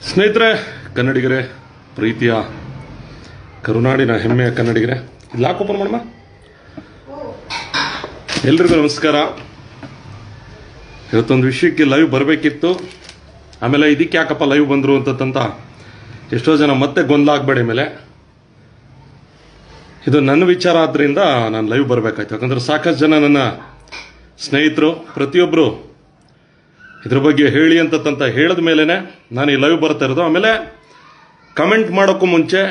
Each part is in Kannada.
ಸ್ನೇಹಿತರೆ ಕನ್ನಡಿಗರೇ ಪ್ರೀತಿಯ ಕರುನಾಡಿನ ಹೆಮ್ಮೆಯ ಕನ್ನಡಿಗರೇ ಇಲ್ಲಿ ಯಾಕೆ ಓಪನ್ ಮಾಡಮ್ಮ ಎಲ್ರಿಗೂ ನಮಸ್ಕಾರ ಇವತ್ತೊಂದು ವಿಷಯಕ್ಕೆ ಲೈವ್ ಬರಬೇಕಿತ್ತು ಆಮೇಲೆ ಇದಕ್ಕೆ ಯಾಕಪ್ಪ ಲೈವ್ ಬಂದರು ಅಂತಂತ ಎಷ್ಟೋ ಜನ ಮತ್ತೆ ಗೊಂದಲ ಆಗಬೇಡಿ ಮೇಲೆ ಇದು ನನ್ನ ವಿಚಾರ ಆದ್ರಿಂದ ನಾನು ಲೈವ್ ಬರಬೇಕಾಯ್ತು ಯಾಕಂದ್ರೆ ಸಾಕಷ್ಟು ಜನ ನನ್ನ ಸ್ನೇಹಿತರು ಪ್ರತಿಯೊಬ್ಬರು ಇದ್ರ ಬಗ್ಗೆ ಹೇಳಿ ಅಂತಂತ ಹೇಳಿದ ಮೇಲೆನೆ ನಾನು ಈ ಲೈವ್ ಬರ್ತಾ ಇರೋದು ಆಮೇಲೆ ಕಮೆಂಟ್ ಮಾಡೋಕ್ಕೂ ಮುಂಚೆ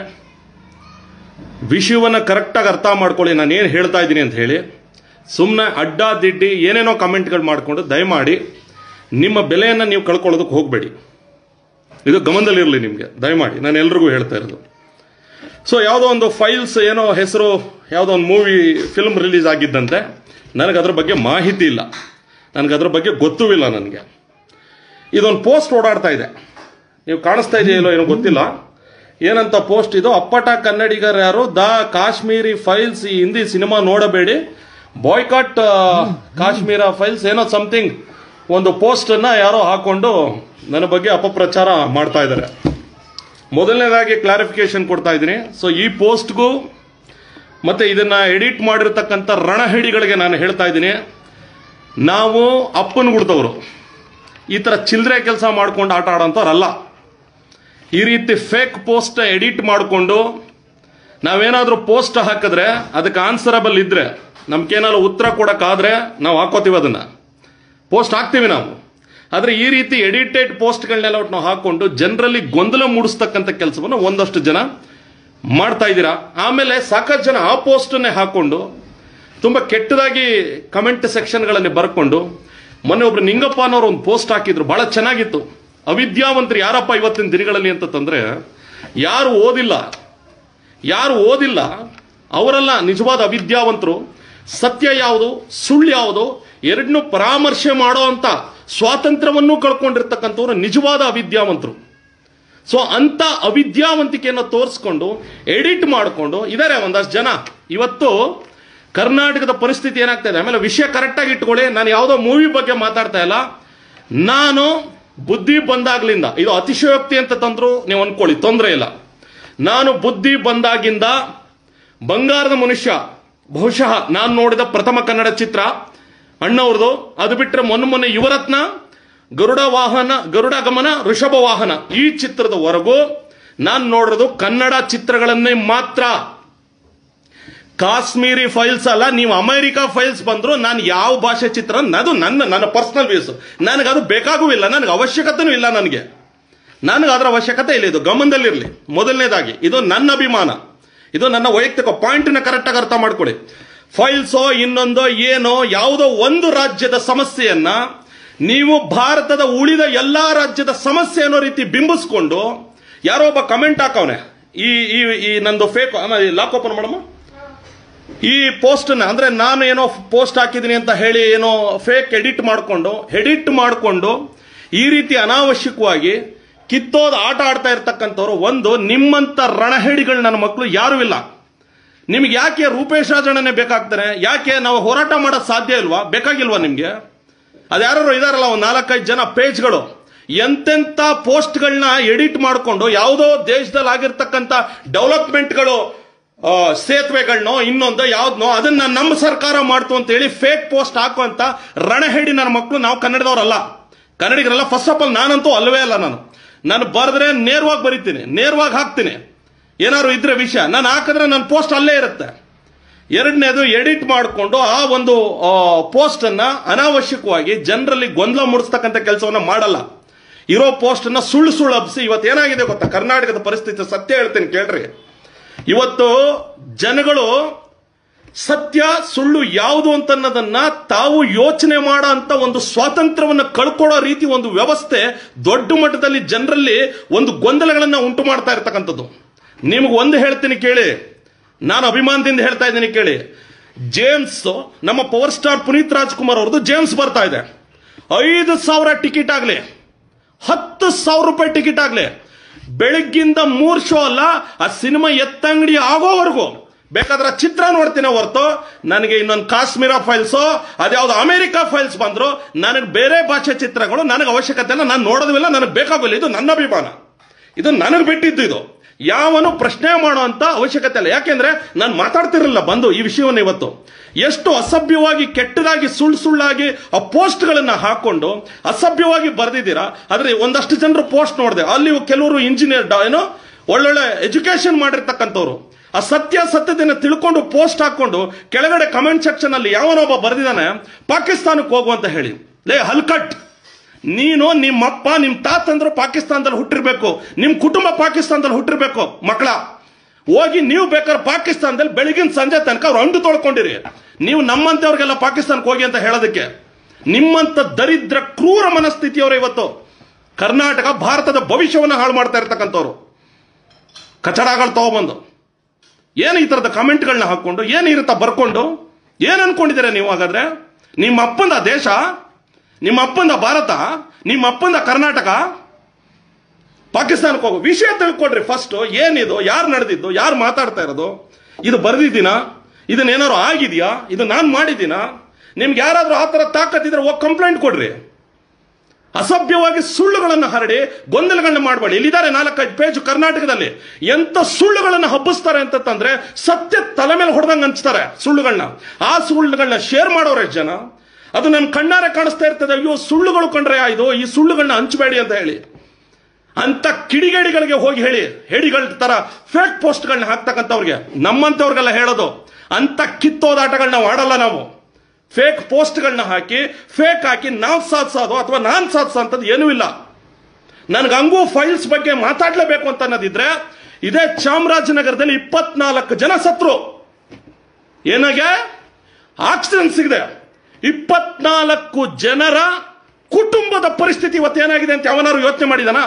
ವಿಷಯವನ್ನು ಕರೆಕ್ಟಾಗಿ ಅರ್ಥ ಮಾಡ್ಕೊಳ್ಳಿ ನಾನು ಏನು ಹೇಳ್ತಾ ಇದ್ದೀನಿ ಅಂತ ಹೇಳಿ ಸುಮ್ಮನೆ ಅಡ್ಡ ದಿಡ್ಡಿ ಏನೇನೋ ಕಮೆಂಟ್ಗಳು ಮಾಡಿಕೊಂಡು ದಯಮಾಡಿ ನಿಮ್ಮ ಬೆಲೆಯನ್ನು ನೀವು ಕಳ್ಕೊಳ್ಳೋದಕ್ಕೆ ಹೋಗಬೇಡಿ ಇದು ಗಮನದಲ್ಲಿರಲಿ ನಿಮಗೆ ದಯಮಾಡಿ ನಾನು ಎಲ್ರಿಗೂ ಹೇಳ್ತಾ ಇರೋದು ಸೊ ಯಾವುದೋ ಒಂದು ಫೈಲ್ಸ್ ಏನೋ ಹೆಸರು ಯಾವುದೋ ಒಂದು ಮೂವಿ ಫಿಲ್ಮ್ ರಿಲೀಸ್ ಆಗಿದ್ದಂತೆ ನನಗೆ ಅದ್ರ ಬಗ್ಗೆ ಮಾಹಿತಿ ಇಲ್ಲ ನನಗೆ ಅದ್ರ ಬಗ್ಗೆ ಗೊತ್ತೂ ಇಲ್ಲ ನನಗೆ ಇದೊಂದು ಪೋಸ್ಟ್ ಓಡಾಡ್ತಾ ಇದೆ ನೀವು ಕಾಣಿಸ್ತಾ ಇದೆಯಲ್ಲೋ ಏನೋ ಗೊತ್ತಿಲ್ಲ ಏನಂತ ಪೋಸ್ಟ್ ಇದು ಅಪ್ಪಟ ಕನ್ನಡಿಗರ ಯಾರು ದ ಕಾಶ್ಮೀರಿ ಫೈಲ್ಸ್ ಈ ಹಿಂದಿ ಸಿನಿಮಾ ನೋಡಬೇಡಿ ಬಾಯ್ಕಾಟ್ ಕಾಶ್ಮೀರ ಫೈಲ್ಸ್ ಏನೋ ಸಮಥಿಂಗ್ ಒಂದು ಪೋಸ್ಟ್ ಅನ್ನ ಯಾರೋ ಹಾಕೊಂಡು ನನ್ನ ಬಗ್ಗೆ ಅಪಪ್ರಚಾರ ಮಾಡ್ತಾ ಇದ್ದಾರೆ ಮೊದಲನೇದಾಗಿ ಕ್ಲಾರಿಫಿಕೇಶನ್ ಕೊಡ್ತಾ ಇದ್ದೀನಿ ಸೊ ಈ ಪೋಸ್ಟ್ಗೂ ಮತ್ತೆ ಇದನ್ನ ಎಡಿಟ್ ಮಾಡಿರ್ತಕ್ಕಂಥ ರಣಹೇಡಿಗಳಿಗೆ ನಾನು ಹೇಳ್ತಾ ಇದ್ದೀನಿ ನಾವು ಅಪ್ಪನ ಗುಡ್ದವರು ಈ ಥರ ಚಿಲ್ಲರೆ ಕೆಲಸ ಮಾಡ್ಕೊಂಡು ಆಟ ಆಡೋಂಥವ್ರಲ್ಲ ಈ ರೀತಿ ಫೇಕ್ ಪೋಸ್ಟ್ ಎಡಿಟ್ ಮಾಡಿಕೊಂಡು ನಾವೇನಾದರೂ ಪೋಸ್ಟ್ ಹಾಕಿದ್ರೆ ಅದಕ್ಕೆ ಆನ್ಸರಬಲ್ ಇದ್ರೆ ನಮ್ಗೇನಾದ್ರು ಉತ್ತರ ಕೊಡೋಕ್ಕಾದ್ರೆ ನಾವು ಹಾಕೋತೀವಿ ಅದನ್ನ ಪೋಸ್ಟ್ ಹಾಕ್ತೀವಿ ನಾವು ಆದರೆ ಈ ರೀತಿ ಎಡಿಟೆಡ್ ಪೋಸ್ಟ್ಗಳನ್ನೆಲ್ಲ ಒಟ್ಟು ನಾವು ಹಾಕೊಂಡು ಜನರಲ್ಲಿ ಗೊಂದಲ ಮೂಡಿಸ್ತಕ್ಕಂಥ ಕೆಲಸವನ್ನು ಒಂದಷ್ಟು ಜನ ಮಾಡ್ತಾ ಇದ್ದೀರಾ ಆಮೇಲೆ ಸಾಕಷ್ಟು ಜನ ಆ ಪೋಸ್ಟನ್ನೇ ಹಾಕೊಂಡು ತುಂಬಾ ಕೆಟ್ಟದಾಗಿ ಕಮೆಂಟ್ ಸೆಕ್ಷನ್ಗಳಲ್ಲಿ ಬರ್ಕೊಂಡು ಮೊನ್ನೆ ಒಬ್ರು ನಿಂಗಪ್ಪ ಅನ್ನೋರು ಒಂದು ಪೋಸ್ಟ್ ಹಾಕಿದ್ರು ಬಹಳ ಚೆನ್ನಾಗಿತ್ತು ಅವಿದ್ಯಾವಂತರು ಯಾರಪ್ಪ ಇವತ್ತಿನ ದಿನಗಳಲ್ಲಿ ಅಂತಂದ್ರೆ ಯಾರು ಓದಿಲ್ಲ ಯಾರು ಓದಿಲ್ಲ ಅವರೆಲ್ಲ ನಿಜವಾದ ಅವಿದ್ಯಾವಂತರು ಸತ್ಯ ಯಾವುದು ಸುಳ್ಳು ಯಾವುದು ಎರಡನ್ನೂ ಪರಾಮರ್ಶೆ ಮಾಡೋ ಅಂತ ಸ್ವಾತಂತ್ರ್ಯವನ್ನು ಕಳ್ಕೊಂಡಿರ್ತಕ್ಕಂಥವ್ರು ನಿಜವಾದ ಅವಿದ್ಯಾವಂತರು ಸೊ ಅಂತ ಅವಿದ್ಯಾವಂತಿಕೆಯನ್ನು ತೋರಿಸ್ಕೊಂಡು ಎಡಿಟ್ ಮಾಡಿಕೊಂಡು ಇದಾರೆ ಒಂದಷ್ಟು ಜನ ಇವತ್ತು ಕರ್ನಾಟಕದ ಪರಿಸ್ಥಿತಿ ಏನಾಗ್ತಾ ಇದೆ ಆಮೇಲೆ ವಿಷಯ ಕರೆಕ್ಟಾಗಿ ಇಟ್ಕೊಳ್ಳಿ ನಾನು ಯಾವುದೋ ಮೂವಿ ಬಗ್ಗೆ ಮಾತಾಡ್ತಾ ಇಲ್ಲ ನಾನು ಬುದ್ಧಿ ಬಂದಾಗ್ಲಿಂದ ಇದು ಅತಿಶಯೋಕ್ತಿ ಅಂತ ತಂದ್ರು ನೀವು ಅನ್ಕೊಳ್ಳಿ ತೊಂದರೆ ಇಲ್ಲ ನಾನು ಬುದ್ಧಿ ಬಂದಾಗಿಂದ ಬಂಗಾರದ ಮನುಷ್ಯ ಬಹುಶಃ ನಾನು ನೋಡಿದ ಪ್ರಥಮ ಕನ್ನಡ ಚಿತ್ರ ಅಣ್ಣವ್ರದು ಅದು ಬಿಟ್ಟರೆ ಮೊನ್ನೆ ಮೊನ್ನೆ ಯುವರತ್ನ ಗರುಡ ವಾಹನ ಗರುಡ ಗಮನ ಋಷಭ ವಾಹನ ಈ ಚಿತ್ರದವರೆಗೂ ನಾನು ನೋಡಿರೋದು ಕನ್ನಡ ಚಿತ್ರಗಳನ್ನೇ ಮಾತ್ರ ಕಾಶ್ಮೀರಿ ಫೈಲ್ಸ್ ಅಲ್ಲ ನೀವು ಅಮೆರಿಕ ಫೈಲ್ಸ್ ಬಂದ್ರು ನಾನು ಯಾವ ಭಾಷೆ ಚಿತ್ರ ಅದು ನನ್ನ ನನ್ನ ಪರ್ಸನಲ್ ವ್ಯೂಸ್ ನನಗೆ ಅದು ಬೇಕಾಗೂ ಇಲ್ಲ ನನಗೆ ಅವಶ್ಯಕತೆನೂ ಇಲ್ಲ ನನಗೆ ನನಗೆ ಅದರ ಅವಶ್ಯಕತೆ ಇಲ್ಲ ಇದು ಗಮನದಲ್ಲಿರಲಿ ಮೊದಲನೇದಾಗಿ ಇದು ನನ್ನ ಅಭಿಮಾನ ಇದು ನನ್ನ ವೈಯಕ್ತಿಕ ಪಾಯಿಂಟ್ನ ಕರೆಕ್ಟಾಗಿ ಅರ್ಥ ಮಾಡ್ಕೊಳ್ಳಿ ಫೈಲ್ಸೋ ಇನ್ನೊಂದೋ ಏನೋ ಯಾವುದೋ ಒಂದು ರಾಜ್ಯದ ಸಮಸ್ಯೆಯನ್ನ ನೀವು ಭಾರತದ ಉಳಿದ ಎಲ್ಲಾ ರಾಜ್ಯದ ಸಮಸ್ಯೆ ಅನ್ನೋ ರೀತಿ ಬಿಂಬಿಸ್ಕೊಂಡು ಯಾರೋ ಒಬ್ಬ ಕಮೆಂಟ್ ಹಾಕವನೆ ಈ ಈ ಈ ನಂದು ಫೇಕ್ ಲಾಕ್ ಓಪನ್ ಮಾಡಮ್ಮ ಈ ಪೋಸ್ಟ್ ಅಂದ್ರೆ ನಾನು ಏನೋ ಪೋಸ್ಟ್ ಹಾಕಿದ್ದೀನಿ ಅಂತ ಹೇಳಿ ಏನೋ ಫೇಕ್ ಎಡಿಟ್ ಮಾಡಿಕೊಂಡು ಎಡಿಟ್ ಮಾಡಿಕೊಂಡು ಈ ರೀತಿ ಅನಾವಶ್ಯಕವಾಗಿ ಕಿತ್ತೋದು ಆಟ ಆಡ್ತಾ ಇರ್ತಕ್ಕಂಥವ್ರು ಒಂದು ನಿಮ್ಮಂತ ರಣಹೇಡಿಗಳು ನನ್ನ ಮಕ್ಕಳು ಯಾರು ಇಲ್ಲ ನಿಮ್ಗೆ ಯಾಕೆ ರೂಪೇಶ್ ರಾಜಣ್ಣನೇ ಬೇಕಾಗ್ತಾರೆ ಯಾಕೆ ನಾವು ಹೋರಾಟ ಮಾಡೋದು ಸಾಧ್ಯ ಇಲ್ವಾ ಬೇಕಾಗಿಲ್ವಾ ನಿಮ್ಗೆ ಅದ್ಯಾರು ಇದಾರಲ್ಲ ಒಂದು ನಾಲ್ಕೈದು ಜನ ಪೇಜ್ಗಳು ಎಂತೆಂತ ಪೋಸ್ಟ್ಗಳನ್ನ ಎಡಿಟ್ ಮಾಡಿಕೊಂಡು ಯಾವುದೋ ದೇಶದಲ್ಲಿ ಆಗಿರ್ತಕ್ಕಂಥ ಡೆವಲಪ್ಮೆಂಟ್ಗಳು ಸೇತುವೆಗಳನ್ನೋ ಇನ್ನೊಂದೋ ಯಾವ್ದನೋ ಅದನ್ನ ನಮ್ಮ ಸರ್ಕಾರ ಮಾಡ್ತು ಅಂತ ಹೇಳಿ ಫೇಕ್ ಪೋಸ್ಟ್ ಹಾಕುವಂತ ರಣಹೇಡಿ ನನ್ನ ಮಕ್ಕಳು ನಾವು ಕನ್ನಡದವರಲ್ಲ ಕನ್ನಡಿಗರಲ್ಲ ಫಸ್ಟ್ ಆಫ್ ಆಲ್ ನಾನಂತೂ ಅಲ್ಲವೇ ಅಲ್ಲ ನಾನು ನಾನು ಬರೆದ್ರೆ ನೇರವಾಗಿ ಬರಿತೀನಿ ನೇರವಾಗಿ ಹಾಕ್ತೀನಿ ಏನಾದ್ರು ಇದ್ರೆ ವಿಷಯ ನಾನು ಹಾಕಿದ್ರೆ ನನ್ನ ಪೋಸ್ಟ್ ಅಲ್ಲೇ ಇರುತ್ತೆ ಎರಡನೇದು ಎಡಿಟ್ ಮಾಡಿಕೊಂಡು ಆ ಒಂದು ಪೋಸ್ಟ್ ಅನ್ನ ಅನಾವಶ್ಯಕವಾಗಿ ಜನರಲ್ಲಿ ಗೊಂದಲ ಮೂಡಿಸ್ತಕ್ಕಂಥ ಕೆಲಸವನ್ನ ಮಾಡಲ್ಲ ಇರೋ ಪೋಸ್ಟ್ ಅನ್ನ ಸುಳ್ಳು ಸುಳ್ಳು ಹಬ್ಸಿ ಇವತ್ತು ಏನಾಗಿದೆ ಗೊತ್ತಾ ಕರ್ನಾಟಕದ ಪರಿಸ್ಥಿತಿ ಸತ್ಯ ಹೇಳ್ತೀನಿ ಕೇಳ್ರಿ ಇವತ್ತು ಜನಗಳು ಸತ್ಯ ಸುಳ್ಳು ಯಾವುದು ಅಂತನ್ನೋದನ್ನ ತಾವು ಯೋಚನೆ ಮಾಡೋ ಅಂತ ಒಂದು ಸ್ವಾತಂತ್ರ್ಯವನ್ನು ಕಳ್ಕೊಳ್ಳೋ ರೀತಿ ಒಂದು ವ್ಯವಸ್ಥೆ ದೊಡ್ಡ ಮಟ್ಟದಲ್ಲಿ ಜನರಲ್ಲಿ ಒಂದು ಗೊಂದಲಗಳನ್ನ ಉಂಟು ಮಾಡ್ತಾ ಇರ್ತಕ್ಕಂಥದ್ದು ನಿಮ್ಗೆ ಒಂದು ಹೇಳ್ತೀನಿ ಕೇಳಿ ನಾನು ಅಭಿಮಾನದಿಂದ ಹೇಳ್ತಾ ಇದ್ದೀನಿ ಕೇಳಿ ಜೇಮ್ಸ್ ನಮ್ಮ ಪವರ್ ಸ್ಟಾರ್ ಪುನೀತ್ ರಾಜ್ಕುಮಾರ್ ಅವ್ರದ್ದು ಜೇಮ್ಸ್ ಬರ್ತಾ ಇದೆ ಐದು ಸಾವಿರ ಟಿಕೆಟ್ ಆಗಲಿ ಹತ್ತು ಸಾವಿರ ರೂಪಾಯಿ ಟಿಕೆಟ್ ಆಗಲಿ ಬೆಳಗ್ಗಿಂದ ಮೂರ್ ಶೋ ಅಲ್ಲ ಆ ಸಿನಿಮಾ ಎತ್ತಂಗಡಿ ಆಗೋವರೆಗೂ ಬೇಕಾದ್ರೆ ಚಿತ್ರ ನೋಡ್ತೀನಿ ಹೊರತು ನನಗೆ ಇನ್ನೊಂದು ಕಾಶ್ಮೀರ ಫೈಲ್ಸು ಅದ್ಯಾವ್ದು ಅಮೆರಿಕ ಫೈಲ್ಸ್ ಬಂದ್ರು ನನಗೆ ಬೇರೆ ಭಾಷೆ ಚಿತ್ರಗಳು ನನಗೆ ಅವಶ್ಯಕತೆ ಇಲ್ಲ ನಾನು ನೋಡೋದಿಲ್ಲ ನನಗೆ ಬೇಕಾಗಿಲ್ಲ ಇದು ನನ್ನ ಅಭಿಮಾನ ಇದು ನನಗೆ ಬಿಟ್ಟಿದ್ದು ಇದು ಯಾವನು ಪ್ರಶ್ನೆ ಮಾಡುವಂತ ಅವಶ್ಯಕತೆ ಇಲ್ಲ ಯಾಕೆಂದ್ರೆ ನಾನು ಮಾತಾಡ್ತಿರಲಿಲ್ಲ ಬಂದು ಈ ವಿಷಯವನ್ನು ಇವತ್ತು ಎಷ್ಟು ಅಸಭ್ಯವಾಗಿ ಕೆಟ್ಟದಾಗಿ ಸುಳ್ಳು ಸುಳ್ಳಾಗಿ ಆ ಪೋಸ್ಟ್ಗಳನ್ನ ಹಾಕೊಂಡು ಅಸಭ್ಯವಾಗಿ ಬರೆದಿದ್ದೀರಾ ಆದ್ರೆ ಒಂದಷ್ಟು ಜನರು ಪೋಸ್ಟ್ ನೋಡಿದೆ ಅಲ್ಲಿ ಕೆಲವರು ಇಂಜಿನಿಯರ್ ಏನೋ ಒಳ್ಳೊಳ್ಳೆ ಎಜುಕೇಶನ್ ಮಾಡಿರ್ತಕ್ಕಂಥವ್ರು ಆ ಸತ್ಯ ಸತ್ಯತೆಯನ್ನು ತಿಳ್ಕೊಂಡು ಪೋಸ್ಟ್ ಹಾಕೊಂಡು ಕೆಳಗಡೆ ಕಮೆಂಟ್ ಸೆಕ್ಷನ್ ಅಲ್ಲಿ ಯಾವನೊಬ್ಬ ಬರೆದಿದ್ದಾನೆ ಪಾಕಿಸ್ತಾನಕ್ಕೆ ಹೋಗುವಂತ ಹೇಳಿ ಲೇ ಹಲ್ಕಟ್ ನೀನು ನಿಮ್ಮಪ್ಪ ನಿಮ್ಮ ತಾತಂದ್ರು ಪಾಕಿಸ್ತಾನದಲ್ಲಿ ಹುಟ್ಟಿರ್ಬೇಕು ನಿಮ್ಮ ಕುಟುಂಬ ಪಾಕಿಸ್ತಾನದಲ್ಲಿ ಹುಟ್ಟಿರ್ಬೇಕು ಮಕ್ಕಳ ಹೋಗಿ ನೀವು ಬೇಕಾದ್ರೆ ಪಾಕಿಸ್ತಾನದಲ್ಲಿ ಬೆಳಗಿನ ಸಂಜೆ ತನಕ ಅವ್ರು ಅಂಡು ತೊಳ್ಕೊಂಡಿರಿ ನೀವು ನಮ್ಮಂತವ್ರಿಗೆಲ್ಲ ಪಾಕಿಸ್ತಾನಕ್ಕೆ ಹೋಗಿ ಅಂತ ಹೇಳೋದಕ್ಕೆ ನಿಮ್ಮಂತ ದರಿದ್ರ ಕ್ರೂರ ಮನಸ್ಥಿತಿಯವರು ಇವತ್ತು ಕರ್ನಾಟಕ ಭಾರತದ ಭವಿಷ್ಯವನ್ನು ಹಾಳು ಮಾಡ್ತಾ ಇರ್ತಕ್ಕಂಥವ್ರು ಕಚಡಗಳು ತಗೊಬಂದು ಏನು ಈ ಥರದ ಕಮೆಂಟ್ಗಳನ್ನ ಹಾಕೊಂಡು ಏನು ಇರುತ್ತಾ ಬರ್ಕೊಂಡು ಏನು ಅನ್ಕೊಂಡಿದ್ದೀರಾ ನೀವು ಹಾಗಾದ್ರೆ ನಿಮ್ಮ ಅಪ್ಪಂದ ದೇಶ ನಿಮ್ಮ ಅಪ್ಪಂದ ಭಾರತ ನಿಮ್ಮ ಅಪ್ಪಂದ ಕರ್ನಾಟಕ ಪಾಕಿಸ್ತಾನಕ್ಕೆ ಹೋಗೋ ವಿಷಯ ತಿಳ್ಕೊಡ್ರಿ ಫಸ್ಟ್ ಏನಿದು ಯಾರು ನಡೆದಿದ್ದು ಯಾರು ಮಾತಾಡ್ತಾ ಇರೋದು ಇದು ಬರ್ದಿದ್ದೀನಾ ಇದನ್ನೇನಾದ್ರು ಆಗಿದೆಯಾ ಇದು ನಾನು ಮಾಡಿದ್ದೀನಾ ನಿಮ್ಗೆ ಯಾರಾದ್ರೂ ಆ ಥರ ತಾಕತ್ತಿದ್ರೆ ಹೋಗಿ ಕಂಪ್ಲೇಂಟ್ ಕೊಡ್ರಿ ಅಸಭ್ಯವಾಗಿ ಸುಳ್ಳುಗಳನ್ನು ಹರಡಿ ಗೊಂದಲಗಳನ್ನ ಮಾಡಬೇಡಿ ಇಲ್ಲಿದ್ದಾರೆ ನಾಲ್ಕೈದು ಪೇಜ್ ಕರ್ನಾಟಕದಲ್ಲಿ ಎಂತ ಸುಳ್ಳುಗಳನ್ನು ಹಬ್ಬಿಸ್ತಾರೆ ಅಂತಂದ್ರೆ ಸತ್ಯ ತಲೆ ಮೇಲೆ ಹೊಡೆದಂಗೆ ಹಂಚ್ತಾರೆ ಸುಳ್ಳುಗಳನ್ನ ಆ ಸುಳ್ಳುಗಳನ್ನ ಶೇರ್ ಮಾಡೋರೆ ಜನ ಅದು ನನ್ನ ಕಣ್ಣಾರೆ ಕಾಣಿಸ್ತಾ ಇರ್ತದೆ ಅಯ್ಯೋ ಸುಳ್ಳುಗಳು ಕಂಡ್ರೆ ಇದು ಈ ಸುಳ್ಳುಗಳನ್ನ ಹಂಚಬೇಡಿ ಅಂತ ಹೇಳಿ ಅಂತ ಕಿಡಿಗೇಡಿಗಳಿಗೆ ಹೋಗಿ ಹೇಳಿ ಹೇಡಿಗಳ ತರ ಫೇಕ್ ಪೋಸ್ಟ್ಗಳನ್ನ ಹಾಕ್ತಕ್ಕಂಥವ್ರಿಗೆ ನಮ್ಮಂತವ್ರಿಗೆಲ್ಲ ಹೇಳೋದು ಅಂತ ಕಿತ್ತೋದಾಟಗಳನ್ನ ಮಾಡಲ್ಲ ನಾವು ಫೇಕ್ ಪೋಸ್ಟ್ಗಳನ್ನ ಹಾಕಿ ಫೇಕ್ ಹಾಕಿ ನಾವು ಸಾಧಿಸೋದು ಅಥವಾ ನಾನು ಸಾಧಿಸೋ ಅಂಥದ್ದು ಏನೂ ಇಲ್ಲ ನನಗೆ ಹಂಗೂ ಫೈಲ್ಸ್ ಬಗ್ಗೆ ಮಾತಾಡ್ಲೇಬೇಕು ಅಂತ ಅನ್ನೋದಿದ್ರೆ ಇದೇ ಚಾಮರಾಜನಗರದಲ್ಲಿ ಇಪ್ಪತ್ನಾಲ್ಕು ಜನ ಸತ್ರು ಏನಾಗೆ ಆಕ್ಸಿಡೆಂಟ್ ಸಿಗಿದೆ ಇಪ್ಪತ್ನಾಲ್ಕು ಜನರ ಕುಟುಂಬದ ಪರಿಸ್ಥಿತಿ ಇವತ್ತೇನಾಗಿದೆ ಅಂತ ಯಾವನಾರು ಯೋಚನೆ ಮಾಡಿದಾನ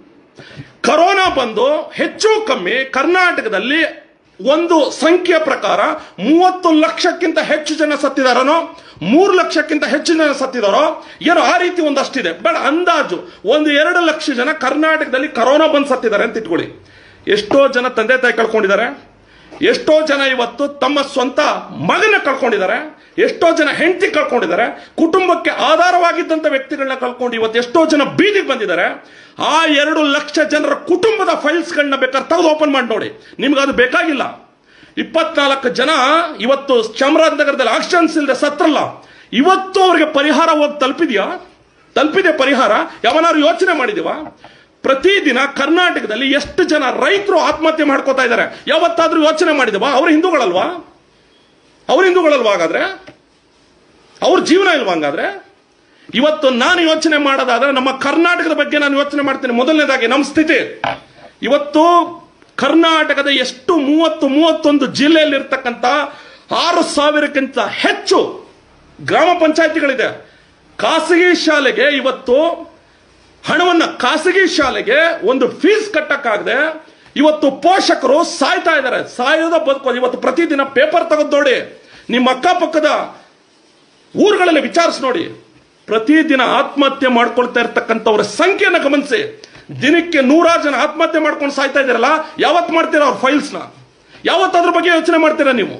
ಕರೋನಾ ಬಂದು ಹೆಚ್ಚು ಕಮ್ಮಿ ಕರ್ನಾಟಕದಲ್ಲಿ ಒಂದು ಸಂಖ್ಯೆ ಪ್ರಕಾರ ಮೂವತ್ತು ಲಕ್ಷಕ್ಕಿಂತ ಹೆಚ್ಚು ಜನ ಸತ್ತಿದಾರನೋ ಮೂರು ಲಕ್ಷಕ್ಕಿಂತ ಹೆಚ್ಚು ಜನ ಸತ್ತಿದಾರೋ ಏನೋ ಆ ರೀತಿ ಒಂದಷ್ಟಿದೆ ಬೇಡ ಅಂದಾಜು ಒಂದು ಎರಡು ಲಕ್ಷ ಜನ ಕರ್ನಾಟಕದಲ್ಲಿ ಕರೋನಾ ಬಂದು ಸತ್ತಿದ್ದಾರೆ ಅಂತ ಇಟ್ಕೊಳ್ಳಿ ಎಷ್ಟೋ ಜನ ತಂದೆ ತಾಯಿ ಕಳ್ಕೊಂಡಿದ್ದಾರೆ ಎಷ್ಟೋ ಜನ ಇವತ್ತು ತಮ್ಮ ಸ್ವಂತ ಮಗನ ಕಳ್ಕೊಂಡಿದ್ದಾರೆ ಎಷ್ಟೋ ಜನ ಹೆಂಡತಿ ಕಳ್ಕೊಂಡಿದ್ದಾರೆ ಕುಟುಂಬಕ್ಕೆ ಆಧಾರವಾಗಿದ್ದಂಥ ವ್ಯಕ್ತಿಗಳನ್ನ ಕಳ್ಕೊಂಡು ಇವತ್ತು ಎಷ್ಟೋ ಜನ ಬೀದಿಗೆ ಬಂದಿದ್ದಾರೆ ಆ ಎರಡು ಲಕ್ಷ ಜನರ ಕುಟುಂಬದ ಫೈಲ್ಸ್ಗಳನ್ನ ಬೇಕಾದ್ರೆ ತೆಗೆದು ಓಪನ್ ಮಾಡಿ ನೋಡಿ ನಿಮ್ಗೆ ಅದು ಬೇಕಾಗಿಲ್ಲ ಇಪ್ಪತ್ನಾಲ್ಕು ಜನ ಇವತ್ತು ಚಾಮರಾಜನಗರದಲ್ಲಿ ಆಕ್ಷನ್ಸ್ ಇಲ್ಲದೆ ಸತ್ರಲ್ಲ ಇವತ್ತು ಅವ್ರಿಗೆ ಪರಿಹಾರ ಹೋಗಿ ತಲುಪಿದ್ಯಾ ತಲುಪಿದೆ ಪರಿಹಾರ ಯಾವನಾರು ಯೋಚನೆ ಮಾಡಿದೀವ ಪ್ರತಿದಿನ ಕರ್ನಾಟಕದಲ್ಲಿ ಎಷ್ಟು ಜನ ರೈತರು ಆತ್ಮಹತ್ಯೆ ಮಾಡ್ಕೋತಾ ಇದ್ದಾರೆ ಯಾವತ್ತಾದ್ರೂ ಯೋಚನೆ ಮಾಡಿದವಾ ಅವ್ರ ಹಿಂದೂಗಳಲ್ವಾ ಅವ್ರ ಹಿಂದೂಗಳಲ್ವಾ ಹಾಗಾದ್ರೆ ಅವ್ರ ಜೀವನ ಇಲ್ವಾ ಹಂಗಾದ್ರೆ ಇವತ್ತು ನಾನು ಯೋಚನೆ ಮಾಡೋದಾದ್ರೆ ನಮ್ಮ ಕರ್ನಾಟಕದ ಬಗ್ಗೆ ನಾನು ಯೋಚನೆ ಮಾಡ್ತೀನಿ ಮೊದಲನೇದಾಗಿ ನಮ್ಮ ಸ್ಥಿತಿ ಇವತ್ತು ಕರ್ನಾಟಕದ ಎಷ್ಟು ಮೂವತ್ತು ಮೂವತ್ತೊಂದು ಜಿಲ್ಲೆಯಲ್ಲಿರ್ತಕ್ಕಂಥ ಆರು ಸಾವಿರಕ್ಕಿಂತ ಹೆಚ್ಚು ಗ್ರಾಮ ಪಂಚಾಯತಿಗಳಿದೆ ಖಾಸಗಿ ಶಾಲೆಗೆ ಇವತ್ತು ಹಣವನ್ನ ಖಾಸಗಿ ಶಾಲೆಗೆ ಒಂದು ಫೀಸ್ ಕಟ್ಟಕ್ಕಾಗದೆ ಇವತ್ತು ಪೋಷಕರು ಸಾಯ್ತಾ ಇದ್ದಾರೆ ಸಾಯೋದ ಬದುಕೋದು ಇವತ್ತು ಪ್ರತಿದಿನ ಪೇಪರ್ ತೆಗೆದು ನೋಡಿ ನಿಮ್ಮ ಅಕ್ಕಪಕ್ಕದ ಊರುಗಳಲ್ಲಿ ವಿಚಾರಿಸಿ ನೋಡಿ ಪ್ರತಿದಿನ ಆತ್ಮಹತ್ಯೆ ಮಾಡ್ಕೊಳ್ತಾ ಇರ್ತಕ್ಕಂಥವ್ರ ಸಂಖ್ಯೆನ ಗಮನಿಸಿ ದಿನಕ್ಕೆ ನೂರಾರು ಜನ ಆತ್ಮಹತ್ಯೆ ಮಾಡ್ಕೊಂಡು ಸಾಯ್ತಾ ಇದ್ದಾರಲ್ಲ ಯಾವತ್ತು ಮಾಡ್ತೀರಾ ಅವ್ರ ಫೈಲ್ಸ್ನ ಯಾವತ್ತು ಅದ್ರ ಬಗ್ಗೆ ಯೋಚನೆ ಮಾಡ್ತೀರಾ ನೀವು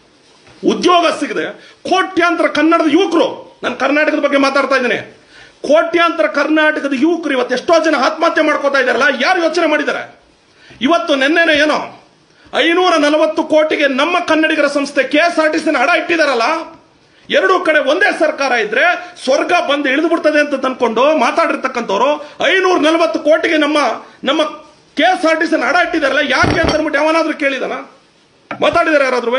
ಉದ್ಯೋಗ ಸಿಗದೆ ಕೋಟ್ಯಾಂತರ ಕನ್ನಡದ ಯುವಕರು ನಾನು ಕರ್ನಾಟಕದ ಬಗ್ಗೆ ಮಾತಾಡ್ತಾ ಇದ್ದೀನಿ ಕೋಟ್ಯಾಂತರ ಕರ್ನಾಟಕದ ಯುವಕರು ಇವತ್ತು ಎಷ್ಟೋ ಜನ ಆತ್ಮಹತ್ಯೆ ಮಾಡ್ಕೋತಾ ಇದ್ದಾರಲ್ಲ ಯಾರು ಯೋಚನೆ ಮಾಡಿದ್ದಾರೆ ಇವತ್ತು ನೆನ್ನೆನೆ ಏನೋ ಐನೂರ ನಲವತ್ತು ಕೋಟಿಗೆ ನಮ್ಮ ಕನ್ನಡಿಗರ ಸಂಸ್ಥೆ ಕೆ ಎಸ್ ಆರ್ ಟಿ ಸಿನ ಹಡ ಇಟ್ಟಿದಾರಲ್ಲ ಎರಡೂ ಕಡೆ ಒಂದೇ ಸರ್ಕಾರ ಇದ್ರೆ ಸ್ವರ್ಗ ಬಂದು ಇಳಿದು ಬಿಡ್ತದೆ ಅಂತ ತಂದ್ಕೊಂಡು ಮಾತಾಡಿರ್ತಕ್ಕಂಥವ್ರು ಐನೂರ ನಲವತ್ತು ಕೋಟಿಗೆ ನಮ್ಮ ನಮ್ಮ ಕೆ ಎಸ್ ಆರ್ ಟಿ ಸಿನ ಹಡ ಇಟ್ಟಿದಾರಲ್ಲ ಯಾಕೆ ಅಂತ ಅಂದ್ಬಿಟ್ಟು ಯಾವನಾದ್ರೂ ಕೇಳಿದಾನ ಮಾತಾಡಿದಾರೆ ಯಾರಾದ್ರೂ